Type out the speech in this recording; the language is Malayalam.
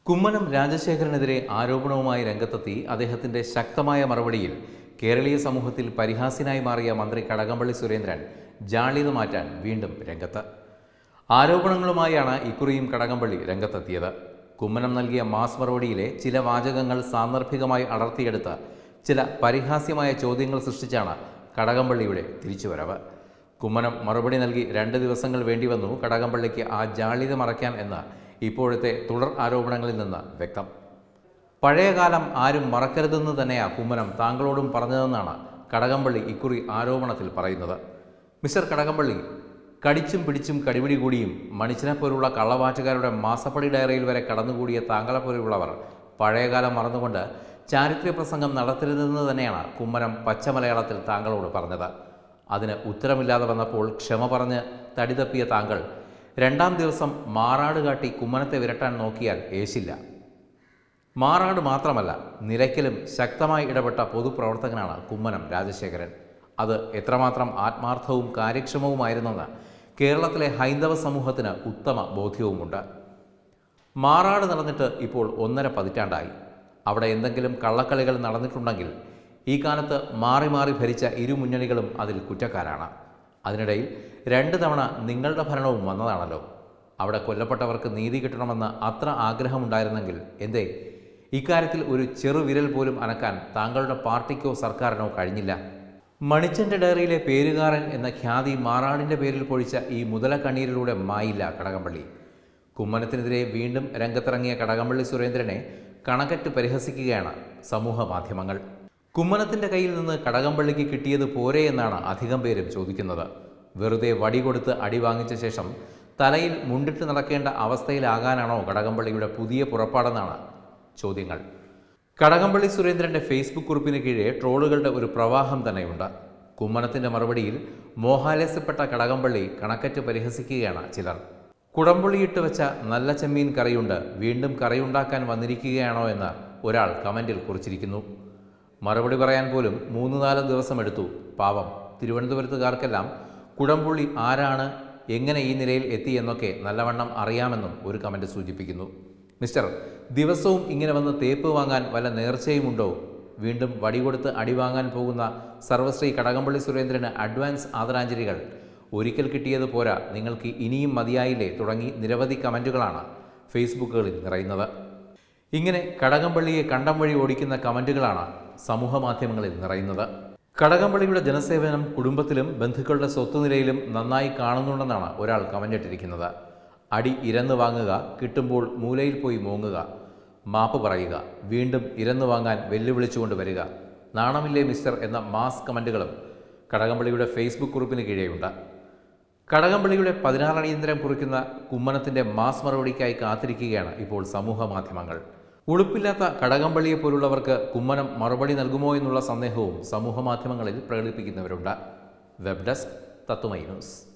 കുമ്മനം രാജശേഖരനെതിരെ ആരോപണവുമായി രംഗത്തെത്തി അദ്ദേഹത്തിന്റെ ശക്തമായ മറുപടിയിൽ കേരളീയ സമൂഹത്തിൽ പരിഹാസ്യനായി മാറിയ മന്ത്രി കടകംപള്ളി സുരേന്ദ്രൻ ജാള്യത മാറ്റാൻ വീണ്ടും രംഗത്ത് ആരോപണങ്ങളുമായാണ് ഇക്കുറിയും കടകംപള്ളി രംഗത്തെത്തിയത് കുമ്മനം നൽകിയ മാസ് മറുപടിയിലെ ചില വാചകങ്ങൾ സാന്ദർഭികമായി അടർത്തിയെടുത്ത് ചില പരിഹാസ്യമായ ചോദ്യങ്ങൾ സൃഷ്ടിച്ചാണ് കടകംപള്ളിയുടെ തിരിച്ചുവരവ് കുമ്മനം മറുപടി നൽകി രണ്ട് ദിവസങ്ങൾ വേണ്ടിവന്നു കടകംപള്ളിക്ക് ആ ജാള്യത മറയ്ക്കാൻ എന്ന് ഇപ്പോഴത്തെ തുടർ ആരോപണങ്ങളിൽ നിന്ന് വ്യക്തം പഴയകാലം ആരും മറക്കരുതെന്ന് തന്നെയാ കുമ്മനം താങ്കളോടും പറഞ്ഞതെന്നാണ് കടകംപള്ളി ഇക്കുറി ആരോപണത്തിൽ പറയുന്നത് മിസ്റ്റർ കടകംപള്ളി കടിച്ചും പിടിച്ചും കടിപിടി കൂടിയും മണിച്ചിനെ പോലുള്ള കള്ളവാറ്റുകാരുടെ മാസപ്പടി ഡയറിയിൽ വരെ കടന്നുകൂടിയ താങ്കളെ പോലെയുള്ളവർ പഴയകാലം മറന്നുകൊണ്ട് ചാരിത്ര്യ പ്രസംഗം നടത്തരുതെന്ന് തന്നെയാണ് കുമ്മനം പച്ചമലയാളത്തിൽ താങ്കളോട് പറഞ്ഞത് അതിന് ഉത്തരമില്ലാതെ വന്നപ്പോൾ ക്ഷമ പറഞ്ഞ് തടിതപ്പിയ താങ്കൾ രണ്ടാം ദിവസം മാറാട് കാട്ടി കുമ്മനത്തെ വിരട്ടാൻ നോക്കിയാൽ ഏശില്ല മാറാട് മാത്രമല്ല നിലയ്ക്കലും ശക്തമായി ഇടപെട്ട പൊതുപ്രവർത്തകനാണ് കുമ്മനം രാജശേഖരൻ അത് എത്രമാത്രം ആത്മാർത്ഥവും കാര്യക്ഷമവുമായിരുന്നെന്ന് കേരളത്തിലെ ഹൈന്ദവ സമൂഹത്തിന് ഉത്തമ ബോധ്യവുമുണ്ട് മാറാട് നടന്നിട്ട് ഇപ്പോൾ ഒന്നര പതിറ്റാണ്ടായി അവിടെ എന്തെങ്കിലും കള്ളക്കളികൾ നടന്നിട്ടുണ്ടെങ്കിൽ ഈ കാലത്ത് മാറി മാറി ഭരിച്ച ഇരു മുന്നണികളും അതിൽ കുറ്റക്കാരാണ് അതിനിടയിൽ രണ്ട് തവണ നിങ്ങളുടെ ഭരണവും വന്നതാണല്ലോ അവിടെ കൊല്ലപ്പെട്ടവർക്ക് നീതി കിട്ടണമെന്ന് അത്ര ആഗ്രഹമുണ്ടായിരുന്നെങ്കിൽ എന്തേ ഇക്കാര്യത്തിൽ ഒരു ചെറുവിരൽ പോലും അനക്കാൻ താങ്കളുടെ പാർട്ടിക്കോ സർക്കാരിനോ കഴിഞ്ഞില്ല മണിച്ചന്റെ ഡയറിയിലെ പേരുകാരൻ എന്ന ഖ്യാതി മാറാടിൻ്റെ പേരിൽ പൊഴിച്ച ഈ മുതലക്കണ്ണീരിലൂടെ മായില്ല കടകംപള്ളി കുമ്മനത്തിനെതിരെ വീണ്ടും രംഗത്തിറങ്ങിയ കടകംപള്ളി സുരേന്ദ്രനെ കണക്കറ്റ് പരിഹസിക്കുകയാണ് സമൂഹ മാധ്യമങ്ങൾ കുമ്മനത്തിന്റെ കയ്യിൽ നിന്ന് കടകംപള്ളിക്ക് കിട്ടിയത് പോരെ എന്നാണ് അധികം പേരും ചോദിക്കുന്നത് വെറുതെ വടി കൊടുത്ത് അടി വാങ്ങിച്ച ശേഷം തലയിൽ മുണ്ടിട്ട് നടക്കേണ്ട അവസ്ഥയിലാകാനാണോ കടകംപള്ളിയുടെ പുതിയ പുറപ്പാടെന്നാണ് ചോദ്യങ്ങൾ കടകംപള്ളി സുരേന്ദ്രന്റെ ഫേസ്ബുക്ക് കുറിപ്പിന് കീഴെ ട്രോളുകളുടെ ഒരു പ്രവാഹം തന്നെയുണ്ട് കുമ്മനത്തിന്റെ മറുപടിയിൽ മോഹാലസ്യപ്പെട്ട കടകംപള്ളി കണക്കറ്റ് പരിഹസിക്കുകയാണ് ചിലർ കുടംപുള്ളിയിട്ട് വെച്ച നല്ല ചെമ്മീൻ കറിയുണ്ട് വീണ്ടും കറിയുണ്ടാക്കാൻ വന്നിരിക്കുകയാണോ എന്ന് ഒരാൾ കമന്റിൽ കുറിച്ചിരിക്കുന്നു മറുപടി പറയാൻ പോലും മൂന്ന് നാല് ദിവസം എടുത്തു പാവം തിരുവനന്തപുരത്തുകാർക്കെല്ലാം കുടംപുള്ളി ആരാണ് എങ്ങനെ ഈ നിലയിൽ എത്തി എന്നൊക്കെ നല്ലവണ്ണം അറിയാമെന്നും ഒരു കമന്റ് സൂചിപ്പിക്കുന്നു മിസ്റ്റർ ദിവസവും ഇങ്ങനെ വന്ന് തേപ്പ് വാങ്ങാൻ വല്ല നേർച്ചയുമുണ്ടോ വീണ്ടും വടികൊടുത്ത് അടി വാങ്ങാൻ പോകുന്ന സർവശ്രീ കടകംപള്ളി സുരേന്ദ്രന് അഡ്വാൻസ് ആദരാഞ്ജലികൾ ഒരിക്കൽ കിട്ടിയത് പോരാ നിങ്ങൾക്ക് ഇനിയും മതിയായില്ലേ തുടങ്ങി നിരവധി കമൻറ്റുകളാണ് ഫേസ്ബുക്കുകളിൽ നിറയുന്നത് ഇങ്ങനെ കടകംപള്ളിയെ കണ്ടം വഴി ഓടിക്കുന്ന കമൻറ്റുകളാണ് സമൂഹ മാധ്യമങ്ങളിൽ നിറയുന്നത് കടകംപള്ളിയുടെ ജനസേവനം കുടുംബത്തിലും ബന്ധുക്കളുടെ സ്വത്തുനിലയിലും നന്നായി കാണുന്നുണ്ടെന്നാണ് ഒരാൾ കമൻറ്റിട്ടിരിക്കുന്നത് അടി ഇരന്നു വാങ്ങുക കിട്ടുമ്പോൾ മൂലയിൽ പോയി മോങ്ങുക മാപ്പ് പറയുക വീണ്ടും ഇരന്നു വാങ്ങാൻ വെല്ലുവിളിച്ചുകൊണ്ട് വരിക നാണമില്ലേ മിസ്റ്റർ എന്ന മാസ് കമൻറ്റുകളും കടകംപള്ളിയുടെ ഫേസ്ബുക്ക് കുറിപ്പിന് കീഴെയുണ്ട് കടകംപള്ളിയുടെ പതിനാറടിയന്തരം കുറിക്കുന്ന കുമ്മനത്തിന്റെ മാസ് മറുപടിക്കായി കാത്തിരിക്കുകയാണ് ഇപ്പോൾ സമൂഹ മാധ്യമങ്ങൾ ഉളുപ്പില്ലാത്ത കടകംപള്ളിയെ പോലുള്ളവർക്ക് കുമ്മനം മറുപടി നൽകുമോ എന്നുള്ള സന്ദേഹവും സമൂഹ മാധ്യമങ്ങളിൽ പ്രകടിപ്പിക്കുന്നവരുണ്ട് വെബ് ഡെസ്ക് തത്വമൈ ന്യൂസ്